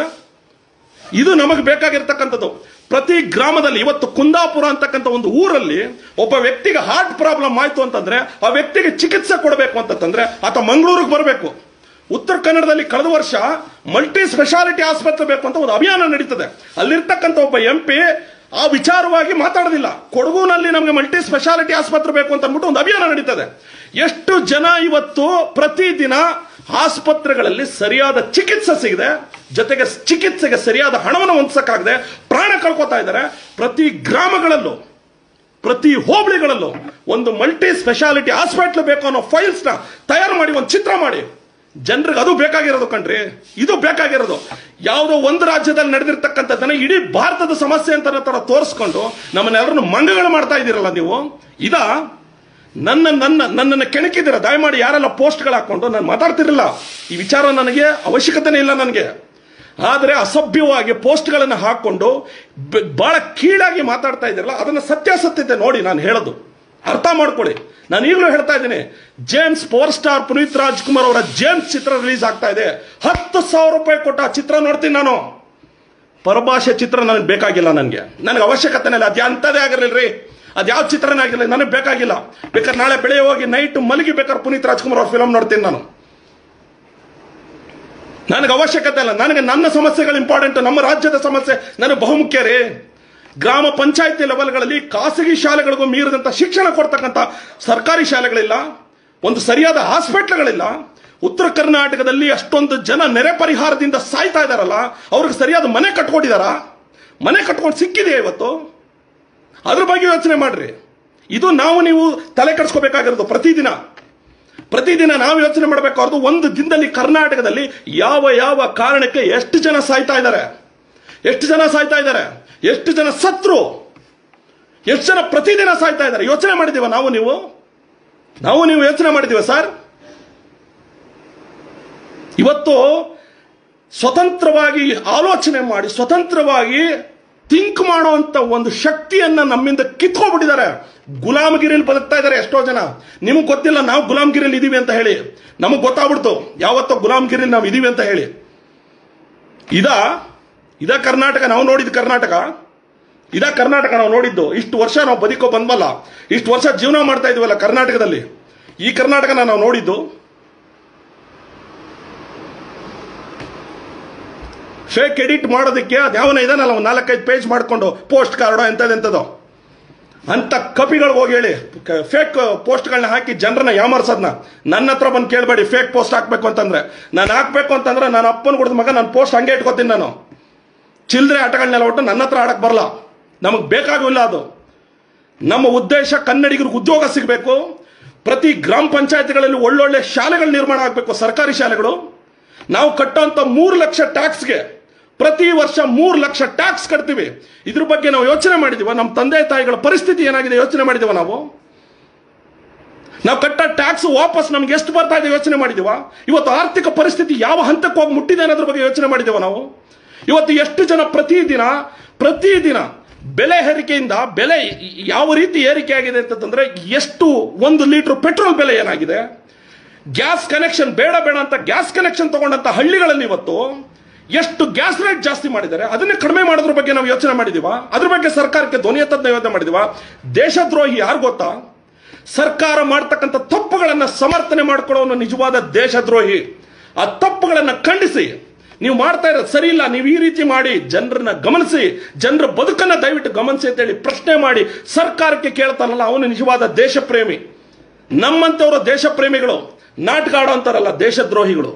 ಇದು ನಮಗೆ ಬೇಕಾಗಿರ್ತಕ್ಕಂಥದ್ದು ಪ್ರತಿ ಗ್ರಾಮದಲ್ಲಿ ಇವತ್ತು ಕುಂದಾಪುರ ಅಂತಕ್ಕಂಥ ಒಂದು ಊರಲ್ಲಿ ಒಬ್ಬ ವ್ಯಕ್ತಿಗೆ ಹಾರ್ಟ್ ಪ್ರಾಬ್ಲಮ್ ಆಯ್ತು ಅಂತಂದ್ರೆ ಆ ವ್ಯಕ್ತಿಗೆ ಚಿಕಿತ್ಸೆ ಕೊಡಬೇಕು ಅಂತಂದ್ರೆ ಆತ ಮಂಗಳೂರಿಗೆ ಬರಬೇಕು ಉತ್ತರ ಕನ್ನಡದಲ್ಲಿ ಕಳೆದ ವರ್ಷ ಮಲ್ಟಿ ಸ್ಪೆಷಾಲಿಟಿ ಆಸ್ಪತ್ರೆ ಬೇಕು ಅಂತ ಒಂದು ಅಭಿಯಾನ ನಡೀತದೆ ಅಲ್ಲಿರ್ತಕ್ಕಂಥ ಒಬ್ಬ ಎಂ ಪಿ ಆ ವಿಚಾರವಾಗಿ ಮಾತಾಡೋದಿಲ್ಲ ಕೊಡಗುನಲ್ಲಿ ನಮಗೆ ಮಲ್ಟಿ ಸ್ಪೆಷಾಲಿಟಿ ಆಸ್ಪತ್ರೆ ಬೇಕು ಅಂತ ಅಂದ್ಬಿಟ್ಟು ಒಂದು ಅಭಿಯಾನ ನಡೀತದೆ ಎಷ್ಟು ಜನ ಇವತ್ತು ಪ್ರತಿದಿನ ಆಸ್ಪತ್ರೆಗಳಲ್ಲಿ ಸರಿಯಾದ ಚಿಕಿತ್ಸೆ ಸಿಗದೆ ಜೊತೆಗೆ ಚಿಕಿತ್ಸೆಗೆ ಸರಿಯಾದ ಹಣವನ್ನು ಹೊಂದಿಸಕ್ಕಾಗದೆ ಪ್ರಾಣ ಕಳ್ಕೊತಾ ಇದ್ದಾರೆ ಪ್ರತಿ ಗ್ರಾಮಗಳಲ್ಲೂ ಪ್ರತಿ ಹೋಬಳಿಗಳಲ್ಲೂ ಒಂದು ಮಲ್ಟಿ ಸ್ಪೆಷಾಲಿಟಿ ಹಾಸ್ಪಿಟ್ಲ್ ಬೇಕು ಅನ್ನೋ ಫೈಲ್ಸ್ ನ ತಯಾರು ಮಾಡಿ ಒಂದು ಚಿತ್ರ ಮಾಡಿ ಜನರಿಗೆ ಅದು ಬೇಕಾಗಿರೋದು ಕಣ್ರಿ ಇದು ಬೇಕಾಗಿರೋದು ಯಾವುದೋ ಒಂದು ರಾಜ್ಯದಲ್ಲಿ ನಡೆದಿರ್ತಕ್ಕಂಥದ್ದನ್ನ ಇಡೀ ಭಾರತದ ಸಮಸ್ಯೆ ಅಂತ ತರ ತೋರಿಸ್ಕೊಂಡು ನಮ್ಮನ್ನೆಲ್ಲರನ್ನು ಮಂಗಗಳು ಮಾಡ್ತಾ ಇದ್ದೀರಲ್ಲ ನೀವು ಇದಾ ನನ್ನ ನನ್ನ ನನ್ನನ್ನು ಕೆಣಕಿದ್ದೀರ ದಯಮಾಡಿ ಯಾರೆಲ್ಲ ಪೋಸ್ಟ್ಗಳು ಹಾಕೊಂಡು ನಾನು ಮಾತಾಡ್ತಿರಲಿಲ್ಲ ಈ ವಿಚಾರ ನನಗೆ ಅವಶ್ಯಕತೆನೇ ಇಲ್ಲ ನನಗೆ ಆದರೆ ಅಸಭ್ಯವಾಗಿ ಪೋಸ್ಟ್ಗಳನ್ನು ಹಾಕೊಂಡು ಬ- ಬಹಳ ಕೀಳಾಗಿ ಮಾತಾಡ್ತಾ ಇದ್ದೀರಲ್ಲ ಅದನ್ನ ಸತ್ಯಾಸತ್ಯತೆ ನೋಡಿ ನಾನು ಹೇಳೋದು ಅರ್ಥ ಮಾಡ್ಕೊಳ್ಳಿ ನಾನು ಈಗಲೂ ಹೇಳ್ತಾ ಇದ್ದೀನಿ James power star Puneeth Rajkumar ಅವರ ಜೇಮ್ಸ್ ಚಿತ್ರ ರಿಲೀಸ್ ಆಗ್ತಾ ಇದೆ ಹತ್ತು ಸಾವಿರ ರೂಪಾಯಿ ಕೊಟ್ಟ ಆ ಚಿತ್ರ ನೋಡ್ತೀನಿ ನಾನು ಪರಭಾಷೆ ಚಿತ್ರ ನನಗೆ ಬೇಕಾಗಿಲ್ಲ ನನಗೆ ನನಗೆ ಅವಶ್ಯಕತೆನೇ ಇಲ್ಲ ಅದು ಅಂಥದ್ದೇ ಆಗಿರಲಿಲ್ಲ ಅದು ಯಾವ ಚಿತ್ರನೇ ಆಗಿರಲಿ ನನಗೆ ಬೇಕಾಗಿಲ್ಲ ಬೇಕಾದ್ರೆ ನಾಳೆ ಬೆಳಗ್ಗೆ ಹೋಗಿ ನೈಟ್ ಮಲಗಿ ಬೇಕಾದ್ರೆ ಪುನೀತ್ ರಾಜ್ಕುಮಾರ್ ಅವ್ರ ಫಿಲಮ್ ನೋಡ್ತೀನಿ ನಾನು ನನಗೆ ಅವಶ್ಯಕತೆ ಇಲ್ಲ ನನಗೆ ನನ್ನ ಸಮಸ್ಯೆಗಳು ಇಂಪಾರ್ಟೆಂಟ್ ನಮ್ಮ ರಾಜ್ಯದ ಸಮಸ್ಯೆ ನನಗೆ ಬಹುಮುಖ್ಯ ರೀ ಗ್ರಾಮ ಪಂಚಾಯತಿ ಲೆವೆಲ್ಗಳಲ್ಲಿ ಖಾಸಗಿ ಶಾಲೆಗಳಿಗೂ ಮೀರಿದಂಥ ಶಿಕ್ಷಣ ಕೊಡ್ತಕ್ಕಂಥ ಸರ್ಕಾರಿ ಶಾಲೆಗಳಿಲ್ಲ ಒಂದು ಸರಿಯಾದ ಹಾಸ್ಪಿಟ್ಲ್ಗಳಿಲ್ಲ ಉತ್ತರ ಕರ್ನಾಟಕದಲ್ಲಿ ಅಷ್ಟೊಂದು ಜನ ನೆರೆ ಪರಿಹಾರದಿಂದ ಸಾಯ್ತಾ ಇದಾರಲ್ಲ ಅವ್ರಿಗೆ ಸರಿಯಾದ ಮನೆ ಕಟ್ಕೊಂಡಿದಾರ ಮನೆ ಕಟ್ಕೊಂಡು ಸಿಕ್ಕಿದೆ ಇವತ್ತು ಅದ್ರ ಬಗ್ಗೆ ಯೋಚನೆ ಮಾಡ್ರಿ ಇದು ನಾವು ನೀವು ತಲೆ ಕೆಡಿಸ್ಕೋಬೇಕಾಗಿರೋದು ಪ್ರತಿದಿನ ಪ್ರತಿದಿನ ನಾವು ಯೋಚನೆ ಮಾಡಬೇಕಾದ್ರು ಒಂದು ದಿನದಲ್ಲಿ ಕರ್ನಾಟಕದಲ್ಲಿ ಯಾವ ಯಾವ ಕಾರಣಕ್ಕೆ ಎಷ್ಟು ಜನ ಸಾಯ್ತಾ ಇದ್ದಾರೆ ಎಷ್ಟು ಜನ ಸಾಯ್ತಾ ಇದ್ದಾರೆ ಎಷ್ಟು ಜನ ಸತ್ರು ಎಷ್ಟು ಜನ ಪ್ರತಿದಿನ ಸಾಯ್ತಾ ಇದ್ದಾರೆ ಯೋಚನೆ ಮಾಡಿದೀವ ನಾವು ನೀವು ನಾವು ನೀವು ಯೋಚನೆ ಮಾಡಿದೀವ ಸರ್ ಇವತ್ತು ಸ್ವತಂತ್ರವಾಗಿ ಆಲೋಚನೆ ಮಾಡಿ ಸ್ವತಂತ್ರವಾಗಿ ಥಿಂಕ್ ಮಾಡುವಂತ ಒಂದು ಶಕ್ತಿಯನ್ನ ನಮ್ಮಿಂದ ಕಿತ್ಕೊಂಡ್ಬಿಟ್ಟಿದ್ದಾರೆ ಗುಲಾಮಗಿರಿಯಲ್ಲಿ ಬದುಕ್ತಾ ಇದ್ದಾರೆ ಎಷ್ಟೋ ಜನ ನಿಮಗೆ ಗೊತ್ತಿಲ್ಲ ನಾವು ಗುಲಾಮಗಿರಿಯಲ್ಲಿ ಇದೀವಿ ಅಂತ ಹೇಳಿ ನಮಗೆ ಗೊತ್ತಾಗ್ಬಿಡ್ತು ಯಾವತ್ತೋ ಗುಲಾಮಗಿರಿಯಲ್ಲಿ ನಾವು ಇದೀವಿ ಅಂತ ಹೇಳಿ ಇದ ಇದ ಕರ್ನಾಟಕ ನಾವು ನೋಡಿದ ಕರ್ನಾಟಕ ಇದ ಕರ್ನಾಟಕ ನಾವು ನೋಡಿದ್ದು ಇಷ್ಟು ವರ್ಷ ನಾವು ಬದುಕೋ ಬಂದ್ವಲ್ಲ ಇಷ್ಟು ವರ್ಷ ಜೀವನ ಮಾಡ್ತಾ ಇದೀವಲ್ಲ ಕರ್ನಾಟಕದಲ್ಲಿ ಈ ಕರ್ನಾಟಕನ ನಾವು ನೋಡಿದ್ದು ಫೇಕ್ ಎಡಿಟ್ ಮಾಡೋದಕ್ಕೆ ಅದ್ಯಾವನ ಇದಾನಲ್ಲ ಒಂದು ನಾಲ್ಕೈದು ಪೇಜ್ ಮಾಡ್ಕೊಂಡು ಪೋಸ್ಟ್ ಕಾರ್ಡೋ ಎಂಥದ್ದೆಂಥದ್ದು ಅಂತ ಕಪಿಗಳಿಗೆ ಹೋಗಿ ಹೇಳಿ ಫೇಕ್ ಪೋಸ್ಟ್ಗಳನ್ನ ಹಾಕಿ ಜನರನ್ನ ಯಾಮರ್ಸೋದ್ನ ನನ್ನ ಹತ್ರ ಬಂದು ಕೇಳಬೇಡಿ ಫೇಕ್ ಪೋಸ್ಟ್ ಹಾಕ್ಬೇಕು ಅಂತಂದ್ರೆ ನಾನು ಹಾಕ್ಬೇಕು ಅಂತಂದ್ರೆ ನನ್ನ ಅಪ್ಪನ ಕುಡಿದ ಮಗ ನಾನು ಪೋಸ್ಟ್ ಹಂಗೆ ಇಟ್ಕೋತೀನಿ ನಾನು ಚಿಲ್ಲರೆ ಆಟಗಳನ್ನೆಲ್ಲ ಒಟ್ಟು ನನ್ನ ಹತ್ರ ಆಡಕ್ ಬರಲ್ಲ ನಮಗೆ ಬೇಕಾಗಿಲ್ಲ ಅದು ನಮ್ಮ ಉದ್ದೇಶ ಕನ್ನಡಿಗರಿಗೆ ಉದ್ಯೋಗ ಸಿಗಬೇಕು ಪ್ರತಿ ಗ್ರಾಮ ಪಂಚಾಯತಿಗಳಲ್ಲಿ ಒಳ್ಳೊಳ್ಳೆ ಶಾಲೆಗಳು ನಿರ್ಮಾಣ ಆಗಬೇಕು ಸರ್ಕಾರಿ ಶಾಲೆಗಳು ನಾವು ಕಟ್ಟೋಂಥ ಮೂರು ಲಕ್ಷ ಟ್ಯಾಕ್ಸ್ಗೆ ಪ್ರತಿ ವರ್ಷ ಮೂರು ಲಕ್ಷ ಟ್ಯಾಕ್ಸ್ ಕಟ್ತೀವಿ ಇದ್ರ ಬಗ್ಗೆ ನಾವು ಯೋಚನೆ ಮಾಡಿದೀವ ನಮ್ಮ ತಂದೆ ತಾಯಿಗಳ ಪರಿಸ್ಥಿತಿ ಏನಾಗಿದೆ ಯೋಚನೆ ಮಾಡಿದೀವ ನಾವು ನಾವು ಕಟ್ಟ ಟ್ಯಾಕ್ಸ್ ವಾಪಸ್ ನಮ್ಗೆ ಎಷ್ಟು ಬರ್ತಾ ಇದೆ ಯೋಚನೆ ಮಾಡಿದೀವ ಇವತ್ತು ಆರ್ಥಿಕ ಪರಿಸ್ಥಿತಿ ಯಾವ ಹಂತಕ್ಕೆ ಹೋಗಿ ಮುಟ್ಟಿದೆ ಅನ್ನೋದ್ರ ಬಗ್ಗೆ ಯೋಚನೆ ಮಾಡಿದೀವ ನಾವು ಇವತ್ತು ಎಷ್ಟು ಜನ ಪ್ರತಿದಿನ ಪ್ರತಿದಿನ ಬೆಲೆ ಏರಿಕೆಯಿಂದ ಬೆಲೆ ಯಾವ ರೀತಿ ಏರಿಕೆ ಆಗಿದೆ ಅಂತಂದ್ರೆ ಎಷ್ಟು ಒಂದು ಲೀಟರ್ ಪೆಟ್ರೋಲ್ ಬೆಲೆ ಏನಾಗಿದೆ ಗ್ಯಾಸ್ ಕನೆಕ್ಷನ್ ಬೇಡ ಬೇಡ ಅಂತ ಗ್ಯಾಸ್ ಕನೆಕ್ಷನ್ ತಗೊಂಡಂತ ಹಳ್ಳಿಗಳಲ್ಲಿ ಇವತ್ತು ಎಷ್ಟು ಗ್ಯಾಸ್ ರೇಟ್ ಜಾಸ್ತಿ ಮಾಡಿದ್ದಾರೆ ಅದನ್ನೇ ಕಡಿಮೆ ಮಾಡೋದ್ರ ಬಗ್ಗೆ ನಾವು ಯೋಚನೆ ಮಾಡಿದೀವ ಅದ್ರ ಬಗ್ಗೆ ಸರ್ಕಾರಕ್ಕೆ ಧ್ವನಿ ಎತ್ತದ್ನ ಯೋಚನೆ ಮಾಡಿದೀವ ದೇಶದ್ರೋಹಿ ಯಾರು ಗೊತ್ತಾ ಸರ್ಕಾರ ಮಾಡ್ತಕ್ಕಂಥ ತಪ್ಪುಗಳನ್ನ ಸಮರ್ಥನೆ ಮಾಡ್ಕೊಳ್ಳೋನು ನಿಜವಾದ ದೇಶದ್ರೋಹಿ ಆ ತಪ್ಪುಗಳನ್ನ ಖಂಡಿಸಿ ನೀವು ಮಾಡ್ತಾ ಇರೋದು ಸರಿ ಇಲ್ಲ ನೀವು ಈ ರೀತಿ ಮಾಡಿ ಜನರನ್ನ ಗಮನಿಸಿ ಜನರ ಬದುಕನ್ನ ದಯವಿಟ್ಟು ಗಮನಿಸಿ ಅಂತೇಳಿ ಪ್ರಶ್ನೆ ಮಾಡಿ ಸರ್ಕಾರಕ್ಕೆ ಕೇಳ್ತಾನಲ್ಲ ಅವನು ನಿಜವಾದ ದೇಶ ಪ್ರೇಮಿ ನಮ್ಮಂತವರು ದೇಶ ಪ್ರೇಮಿಗಳು ನಾಟಕ ಆಡೋ ಅಂತಾರಲ್ಲ ದೇಶದ್ರೋಹಿಗಳು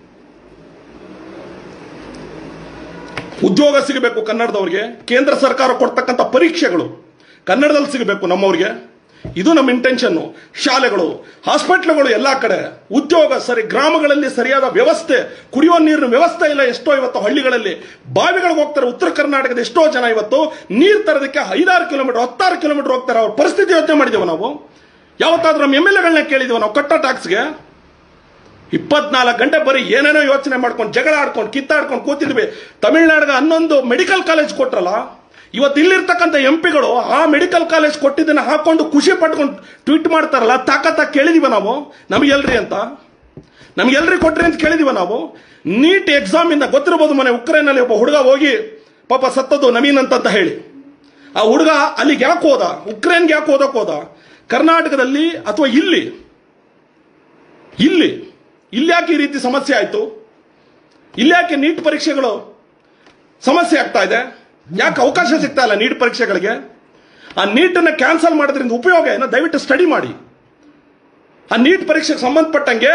ಉದ್ಯೋಗ ಸಿಗಬೇಕು ಕನ್ನಡದವ್ರಿಗೆ ಕೇಂದ್ರ ಸರ್ಕಾರ ಕೊಡ್ತಕ್ಕಂಥ ಪರೀಕ್ಷೆಗಳು ಕನ್ನಡದಲ್ಲಿ ಸಿಗಬೇಕು ನಮ್ಮವ್ರಿಗೆ ಇದು ನಮ್ಮ ಇಂಟೆನ್ಷನ್ ಶಾಲೆಗಳು ಹಾಸ್ಪಿಟ್ಲ್ಗಳು ಎಲ್ಲ ಕಡೆ ಉದ್ಯೋಗ ಸರಿ ಗ್ರಾಮಗಳಲ್ಲಿ ಸರಿಯಾದ ವ್ಯವಸ್ಥೆ ಕುಡಿಯುವ ನೀರಿನ ವ್ಯವಸ್ಥೆ ಇಲ್ಲ ಎಷ್ಟೋ ಇವತ್ತು ಹಳ್ಳಿಗಳಲ್ಲಿ ಬಾವಿಗಳಿಗೆ ಹೋಗ್ತಾರೆ ಉತ್ತರ ಕರ್ನಾಟಕದ ಎಷ್ಟೋ ಜನ ಇವತ್ತು ನೀರು ತರೋದಕ್ಕೆ ಐದಾರು ಕಿಲೋಮೀಟರ್ ಹತ್ತಾರು ಕಿಲೋಮೀಟರ್ ಹೋಗ್ತಾರೆ ಅವ್ರ ಪರಿಸ್ಥಿತಿ ಯೋಚನೆ ಮಾಡಿದ್ದೇವೆ ನಾವು ಯಾವತ್ತಾದ್ರೂ ನಮ್ಮ ಎಮ್ ಎಲ್ ಎಗಳನ್ನ ಕೇಳಿದೀವಿ ನಾವು ಕಟ್ಟೋ ಟ್ಯಾಕ್ಸ್ಗೆ ಇಪ್ಪತ್ನಾಲ್ಕು ಗಂಟೆ ಬರೀ ಏನೇನೋ ಯೋಚನೆ ಮಾಡ್ಕೊಂಡು ಜಗಳ ಆಡ್ಕೊಂಡು ಕಿತ್ತಾಡ್ಕೊಂಡು ಕೂತಿದ್ವಿ ತಮಿಳ್ನಾಡಿಗೆ ಹನ್ನೊಂದು ಮೆಡಿಕಲ್ ಕಾಲೇಜ್ ಕೊಟ್ರಲ್ಲ ಇವತ್ತು ಇಲ್ಲಿರ್ತಕ್ಕಂಥ ಎಂ ಪಿಗಳು ಆ ಮೆಡಿಕಲ್ ಕಾಲೇಜ್ ಕೊಟ್ಟಿದ್ದನ್ನ ಹಾಕೊಂಡು ಖುಷಿ ಪಟ್ಕೊಂಡು ಟ್ವೀಟ್ ಮಾಡ್ತಾರಲ್ಲ ತಾಕತ್ತ ಕೇಳಿದೀವ ನಾವು ನಮಗೆಲ್ರಿ ಅಂತ ನಮ್ಗೆಲ್ರಿ ಕೊಟ್ರಿ ಅಂತ ಕೇಳಿದೀವ ನಾವು ನೀಟ್ ಎಕ್ಸಾಮ್ ಇಂದ ಗೊತ್ತಿರಬಹುದು ಮನೆ ಉಕ್ರೇನಲ್ಲಿ ಒಬ್ಬ ಹುಡುಗ ಹೋಗಿ ಪಾಪ ಸತ್ತದ್ದು ನವೀನ್ ಅಂತ ಹೇಳಿ ಆ ಹುಡುಗ ಅಲ್ಲಿಗೆ ಯಾಕೆ ಹೋದ ಉಕ್ರೇನ್ಗೆ ಯಾಕೆ ಓದಕ್ಕೆ ಹೋದ ಕರ್ನಾಟಕದಲ್ಲಿ ಅಥವಾ ಇಲ್ಲಿ ಇಲ್ಲಿ ಇಲ್ಯಾಕೆ ಈ ರೀತಿ ಸಮಸ್ಯೆ ಆಯ್ತು ಇಲ್ಯಾಕೆ ನೀಟ್ ಪರೀಕ್ಷೆಗಳು ಸಮಸ್ಯೆ ಆಗ್ತಾ ಇದೆ ಯಾಕೆ ಅವಕಾಶ ಸಿಗ್ತಾ ಇಲ್ಲ ನೀಟ್ ಪರೀಕ್ಷೆಗಳಿಗೆ ಆ ನೀಟನ್ನು ಕ್ಯಾನ್ಸಲ್ ಮಾಡೋದ್ರಿಂದ ಉಪಯೋಗ ಏನೋ ದಯವಿಟ್ಟು ಸ್ಟಡಿ ಮಾಡಿ ಆ ನೀಟ್ ಪರೀಕ್ಷೆಗೆ ಸಂಬಂಧಪಟ್ಟಂಗೆ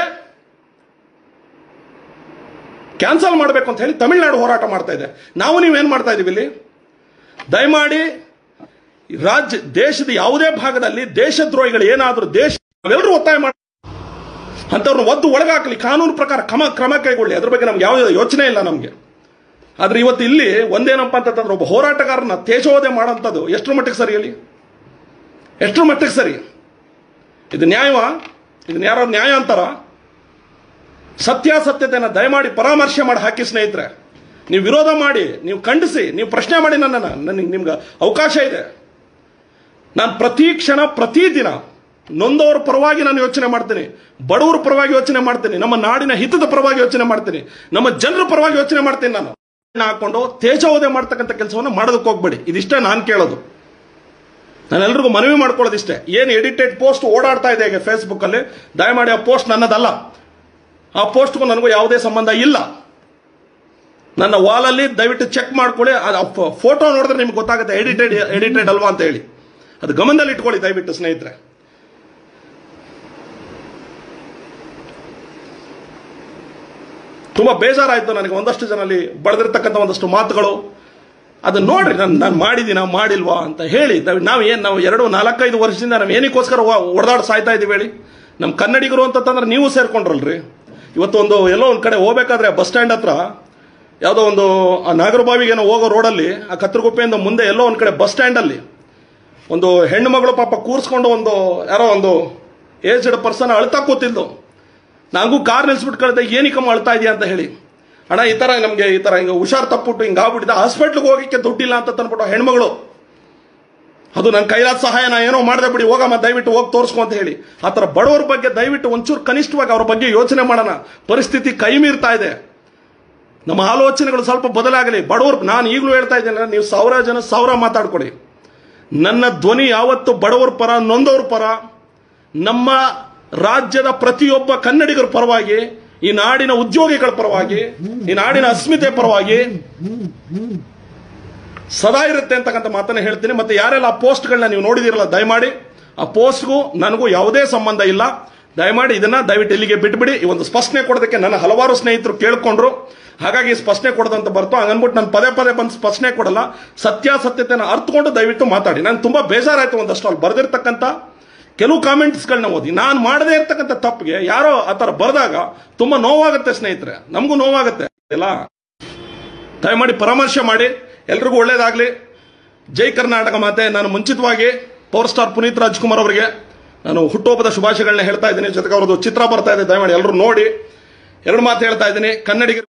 ಕ್ಯಾನ್ಸಲ್ ಮಾಡಬೇಕು ಅಂತ ಹೇಳಿ ತಮಿಳುನಾಡು ಹೋರಾಟ ಮಾಡ್ತಾ ಇದೆ ನಾವು ನೀವೇನ್ ಮಾಡ್ತಾ ಇದೀವಿ ಇಲ್ಲಿ ದಯಮಾಡಿ ರಾಜ್ಯ ದೇಶದ ಯಾವುದೇ ಭಾಗದಲ್ಲಿ ದೇಶದ್ರೋಹಿಗಳು ಏನಾದರೂ ದೇಶ ನಾವೆಲ್ಲರೂ ಒತ್ತಾಯ ಮಾಡಿ ಅಂಥವ್ರನ್ನ ಒದ್ದು ಒಳಗಾಕಲಿ ಕಾನೂನು ಪ್ರಕಾರ ಕ್ರಮ ಕ್ರಮ ಕೈಗೊಳ್ಳಿ ಅದ್ರ ಬಗ್ಗೆ ನಮ್ಗೆ ಯಾವುದೇ ಯೋಚನೆ ಇಲ್ಲ ನಮಗೆ ಆದ್ರೆ ಇವತ್ತು ಇಲ್ಲಿ ಒಂದೇನಪ್ಪ ಅಂತಂದ್ರೆ ಒಬ್ಬ ಹೋರಾಟಗಾರನ ತೇಜೋವಧೆ ಮಾಡೋಂಥದ್ದು ಎಷ್ಟರ ಮಟ್ಟಿಗೆ ಸರಿ ಅಲ್ಲಿ ಎಷ್ಟರ ಮಟ್ಟಿಗೆ ಸರಿ ಇದು ನ್ಯಾಯವಾ ಇದನ್ನ ಯಾರೋ ನ್ಯಾಯ ಅಂತಾರ ಸತ್ಯಾಸತ್ಯತೆಯನ್ನು ದಯಮಾಡಿ ಪರಾಮರ್ಶೆ ಮಾಡಿ ಹಾಕಿ ಸ್ನೇಹಿತರೆ ನೀವು ವಿರೋಧ ಮಾಡಿ ನೀವು ಖಂಡಿಸಿ ನೀವು ಪ್ರಶ್ನೆ ಮಾಡಿ ನನ್ನನ್ನು ನನಗೆ ನಿಮ್ಗೆ ಅವಕಾಶ ಇದೆ ನಾನು ಪ್ರತಿ ಕ್ಷಣ ಪ್ರತಿ ದಿನ ನೊಂದವರ ಪರವಾಗಿ ನಾನು ಯೋಚನೆ ಮಾಡ್ತೀನಿ ಬಡವರ ಪರವಾಗಿ ಯೋಚನೆ ಮಾಡ್ತೀನಿ ನಮ್ಮ ನಾಡಿನ ಹಿತದ ಪರವಾಗಿ ಯೋಚನೆ ಮಾಡ್ತೀನಿ ನಮ್ಮ ಜನರ ಪರವಾಗಿ ಯೋಚನೆ ಮಾಡ್ತೀನಿ ನಾನು ಹಾಕೊಂಡು ತೇಜೋವಧೆ ಮಾಡ್ತಕ್ಕಂಥ ಕೆಲಸವನ್ನು ಮಾಡೋದಕ್ಕೆ ಹೋಗ್ಬೇಡಿ ಇದಿಷ್ಟೇ ನಾನು ಕೇಳೋದು ನಾನು ಎಲ್ರಿಗೂ ಮನವಿ ಮಾಡ್ಕೊಳ್ಳೋದಿಷ್ಟೇ ಏನು ಎಡಿಟೆಡ್ ಪೋಸ್ಟ್ ಓಡಾಡ್ತಾ ಇದೆ ಈಗ ಫೇಸ್ಬುಕ್ ಅಲ್ಲಿ ದಯಮಾಡಿ ಆ ಪೋಸ್ಟ್ ನನ್ನದಲ್ಲ ಆ ಪೋಸ್ಟ್ಗೂ ನನಗೂ ಯಾವುದೇ ಸಂಬಂಧ ಇಲ್ಲ ನನ್ನ ವಾಲಲ್ಲಿ ದಯವಿಟ್ಟು ಚೆಕ್ ಮಾಡ್ಕೊಳ್ಳಿ ಫೋಟೋ ನೋಡಿದ್ರೆ ನಿಮ್ಗೆ ಗೊತ್ತಾಗುತ್ತೆ ಎಡಿಟೆಡ್ ಎಡಿಟೆಡ್ ಅಲ್ವಾ ಅಂತ ಹೇಳಿ ಅದು ಗಮನದಲ್ಲಿ ಇಟ್ಕೊಳ್ಳಿ ದಯವಿಟ್ಟು ಸ್ನೇಹಿತರೆ ತುಂಬಾ ಬೇಜಾರಾಯ್ತು ನನಗೆ ಒಂದಷ್ಟು ಜನಲ್ಲಿ ಬಳೆದಿರ್ತಕ್ಕಂಥ ಒಂದಷ್ಟು ಮಾತುಗಳು ಅದನ್ನ ನೋಡ್ರಿ ನಾನು ನಾನು ಮಾಡಿದ್ದೀನ ಮಾಡಿಲ್ವಾ ಅಂತ ಹೇಳಿ ದಯವಿಟ್ಟು ನಾವು ಏನು ನಾವು ಎರಡು ನಾಲ್ಕೈದು ವರ್ಷದಿಂದ ನಾವು ಏನಕ್ಕೋಸ್ಕರ ಹೊಡೆದಾಡ್ ಸಾಯ್ತಾ ಇದೀವಿ ಹೇಳಿ ನಮ್ಮ ಕನ್ನಡಿಗರು ಅಂತಂದ್ರೆ ನೀವು ಸೇರ್ಕೊಂಡ್ರಲ್ರಿ ಇವತ್ತು ಒಂದು ಎಲ್ಲೋ ಒಂದು ಕಡೆ ಹೋಗ್ಬೇಕಾದ್ರೆ ಬಸ್ ಸ್ಟ್ಯಾಂಡ್ ಹತ್ರ ಯಾವುದೋ ಒಂದು ಆ ನಾಗರಬಾವಿಗೇನೋ ಹೋಗೋ ರೋಡಲ್ಲಿ ಆ ಕತ್ರಗುಪ್ಪೆಯಿಂದ ಮುಂದೆ ಎಲ್ಲೋ ಒಂದು ಕಡೆ ಬಸ್ ಸ್ಟ್ಯಾಂಡಲ್ಲಿ ಒಂದು ಹೆಣ್ಣು ಮಗಳು ಪಾಪ ಕೂರಿಸ್ಕೊಂಡು ಒಂದು ಯಾರೋ ಒಂದು ಏಜ್ಡ್ ಪರ್ಸನ್ ಅಳ್ತಾ ಕೂತಿದ್ದು ನನಗೂ ಕಾರ್ ನಿಲ್ಸ್ಬಿಟ್ಟು ಕಳೆದ ಏನಕ್ಕಮ್ಮ ಅಳ್ತಾ ಇದೆಯಾ ಅಂತ ಹೇಳಿ ಅಣ್ಣ ಈ ಥರ ನಮಗೆ ಈ ಥರ ಹಿಂಗೆ ಹುಷಾರ್ ತಪ್ಪಿಟ್ಟು ಹಿಂಗೆ ಆಗ್ಬಿಟ್ಟಿದೆ ಹಾಸ್ಪಿಟ್ಲಿಗೆ ಹೋಗಕ್ಕೆ ದುಡ್ಡಿಲ್ಲ ಅಂತ ತಂದ್ಬಿಟ್ಟು ಹೆಣ್ಮಗಳು ಅದು ನನ್ನ ಕೈಲಾದ ಸಹಾಯ ನಾ ಏನೋ ಮಾಡದೆ ಬಿಡಿ ಹೋಗಮ್ಮ ದಯವಿಟ್ಟು ಹೋಗಿ ತೋರಿಸ್ಕೊ ಅಂತ ಹೇಳಿ ಆ ಥರ ಬಡವರ ಬಗ್ಗೆ ದಯವಿಟ್ಟು ಒಂಚೂರು ಕನಿಷ್ಠವಾಗಿ ಅವ್ರ ಬಗ್ಗೆ ಯೋಚನೆ ಮಾಡೋಣ ಪರಿಸ್ಥಿತಿ ಕೈ ಮೀರ್ತಾ ಇದೆ ನಮ್ಮ ಆಲೋಚನೆಗಳು ಸ್ವಲ್ಪ ಬದಲಾಗಲಿ ಬಡವರು ನಾನು ಈಗಲೂ ಹೇಳ್ತಾ ಇದ್ದೇನೆ ನೀವು ಸಾವಿರ ಜನ ಸಾವಿರ ಮಾತಾಡ್ಕೊಡಿ ನನ್ನ ಧ್ವನಿ ಯಾವತ್ತು ಬಡವರ ಪರ ನೊಂದವ್ರ ಪರ ನಮ್ಮ ರಾಜ್ಯದ ಪ್ರತಿಯೊಬ್ಬ ಕನ್ನಡಿಗರ ಪರವಾಗಿ ಈ ನಾಡಿನ ಉದ್ಯೋಗಿಗಳ ಪರವಾಗಿ ಈ ನಾಡಿನ ಅಸ್ಮಿತೆ ಪರವಾಗಿ ಸದಾ ಇರುತ್ತೆ ಅಂತಕ್ಕಂಥ ಮಾತನ್ನ ಹೇಳ್ತೀನಿ ಮತ್ತೆ ಯಾರೆಲ್ಲ ಆ ಪೋಸ್ಟ್ಗಳನ್ನ ನೀವು ನೋಡಿದಿರಲ್ಲ ದಯಮಾಡಿ ಆ ಪೋಸ್ಟ್ಗೂ ನನಗೂ ಯಾವುದೇ ಸಂಬಂಧ ಇಲ್ಲ ದಯಮಾಡಿ ಇದನ್ನ ದಯವಿಟ್ಟು ಇಲ್ಲಿಗೆ ಬಿಟ್ಬಿಡಿ ಈ ಒಂದು ಸ್ಪಷ್ಟನೆ ಕೊಡೋದಕ್ಕೆ ನನ್ನ ಹಲವಾರು ಸ್ನೇಹಿತರು ಕೇಳ್ಕೊಂಡ್ರು ಹಾಗಾಗಿ ಸ್ಪಷ್ಟನೆ ಕೊಡೋದಂತ ಬರ್ತು ಹಂಗನ್ಬಿಟ್ಟು ನಾನು ಪದೇ ಪದೇ ಬಂದು ಸ್ಪಷ್ಟನೆ ಕೊಡಲ್ಲ ಸತ್ಯಾಸತ್ಯತೆನ ಅರ್ಥಕೊಂಡು ದಯವಿಟ್ಟು ಮಾತಾಡಿ ನಾನು ತುಂಬಾ ಬೇಜಾರಾಯ್ತು ಒಂದಷ್ಟು ಅಲ್ಲಿ ಬರೆದಿರ್ತಕ್ಕಂಥ ಕೆಲವು ಕಾಮೆಂಟ್ಸ್ಗಳನ್ನ ಓದಿ ನಾನು ಮಾಡದೇ ಇರ್ತಕ್ಕಂಥ ತಪ್ಪಿಗೆ ಯಾರೋ ಆ ಥರ ಬರೆದಾಗ ತುಂಬಾ ನೋವಾಗುತ್ತೆ ಸ್ನೇಹಿತರೆ ನಮಗೂ ನೋವಾಗುತ್ತೆ ಇಲ್ಲ ದಯಮಾಡಿ ಪರಾಮರ್ಶೆ ಮಾಡಿ ಎಲ್ರಿಗೂ ಒಳ್ಳೇದಾಗಲಿ ಜೈ ಕರ್ನಾಟಕ ಮಾತೆ ನಾನು ಮುಂಚಿತವಾಗಿ ಪವರ್ ಸ್ಟಾರ್ ಪುನೀತ್ ರಾಜ್ಕುಮಾರ್ ಅವರಿಗೆ ನಾನು ಹುಟ್ಟುಹಬ್ಬದ ಶುಭಾಶಯಗಳನ್ನ ಹೇಳ್ತಾ ಇದ್ದೀನಿ ಜೊತೆಗೆ ಅವ್ರದ್ದು ಚಿತ್ರ ಬರ್ತಾ ಇದೆ ದಯಮಾಡಿ ಎಲ್ಲರೂ ನೋಡಿ ಎರಡು ಮಾತು ಹೇಳ್ತಾ ಇದ್ದೀನಿ ಕನ್ನಡಿಗರು